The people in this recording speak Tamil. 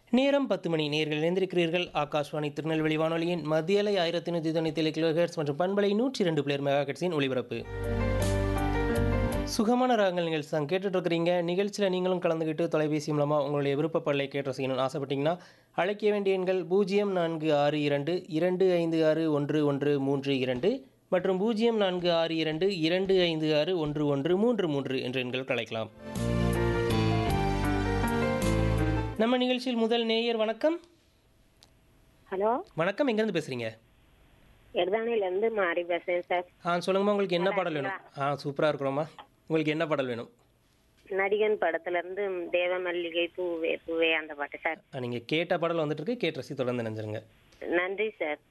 நேரம் பத்து மணி நேர்கள் இணைந்திருக்கிறீர்கள் ஆகாஷ்வாணி திருநெல்வேலி வானொலியின் மத்தியலை ஆயிரத்தி நூற்றி தொண்ணூற்றி ஏழு கிலோஹெர்ட்ஸ் மற்றும் பண்பலை நூற்றி ரெண்டு பிளேர் மெகாஹெட்ஸின் ஒளிபரப்பு சுகமான ராகங்கள் நிகழ்ச்சி தான் கேட்டுட்டு இருக்கிறீங்க நிகழ்ச்சியில் நீங்களும் கலந்துக்கிட்டு தொலைபேசி மூலமாக உங்களுடைய விருப்பப்படலை கேட்டு செய்யணும்னு ஆசைப்பட்டீங்கன்னா அழைக்க வேண்டிய எண்கள் பூஜ்ஜியம் நான்கு ஆறு இரண்டு இரண்டு ஐந்து ஆறு ஒன்று ஒன்று மூன்று இரண்டு மற்றும் பூஜ்ஜியம் நான்கு ஆறு இரண்டு இரண்டு ஐந்து ஆறு ஒன்று ஒன்று மூன்று மூன்று என்ற எண்கள் அழைக்கலாம் நம்ம நிகழ்ச்சியில் முதல் நேயர் வணக்கம் ஹலோ வணக்கம் எங்கேருந்து பேசுகிறீங்க எடுதானிலேருந்து மாறி பேசுறேன் சார் ஆ சொல்லுங்கம்மா உங்களுக்கு என்ன பாடல் வேணும் ஆ சூப்பராக இருக்கிறோம்மா உங்களுக்கு என்ன பாடல் வேணும் நடிகன் படத்துல இருந்து தேவ மல்லிகை பூவே பூவே அந்த பாட்டு சார் நீங்கள் கேட்ட பாடல் வந்துட்டு இருக்கு கேட்டு ரசி தொடர்ந்து நினைஞ்சிருங்க நன்றி சார்